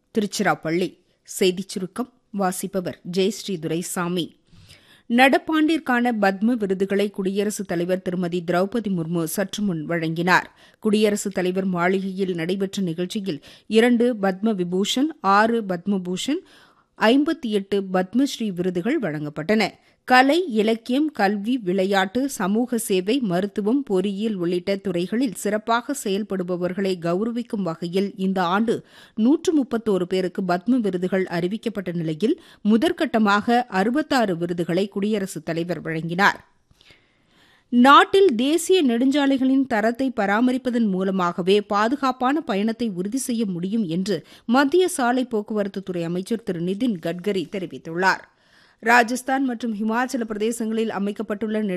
திருச்சிராப்பள்ளி செய்திச் சுருக்கம் வாசிப்பவர் ஜெயஸ்ரீ துரைசாமி நடப்பாண்டிற்கான பத்ம விருதுகளை குடியரசுத் தலைவர் திருமதி திரௌபதி முர்மு சற்று முன் வழங்கினார் குடியரசுத் தலைவர் மாளிகையில் நடைபெற்ற நிகழ்ச்சியில் இரண்டு பத்ம விபூஷன் ஆறு பத்மபூஷன் ஐம்பத்தி எட்டு பத்மஸ்ரீ விருதுகள் வழங்கப்பட்டன கலை இலக்கியம் கல்வி விளையாட்டு சமூக சேவை மருத்துவம் பொறியியல் உள்ளிட்ட துறைகளில் சிறப்பாக செயல்படுபவர்களை கௌரவிக்கும் வகையில் இந்த ஆண்டு நூற்று முப்பத்தோரு பேருக்கு பத்ம விருதுகள் அறிவிக்கப்பட்ட நிலையில் முதற்கட்டமாக அறுபத்தாறு விருதுகளை குடியரசுத் தலைவர் வழங்கினார் நாட்டில் தேசிய நெடுஞ்சாலைகளின் தரத்தை பராமரிப்பதன் மூலமாகவே பாதுகாப்பான பயணத்தை உறுதி செய்ய முடியும் என்று மத்திய சாலை போக்குவரத்துத்துறை அமைச்சர் திரு நிதின் கட்கரி தெரிவித்துள்ளார் ராஜஸ்தான் மற்றும் ஹிமாச்சல பிரதேசங்களில் அமைக்கப்பட்டுள்ள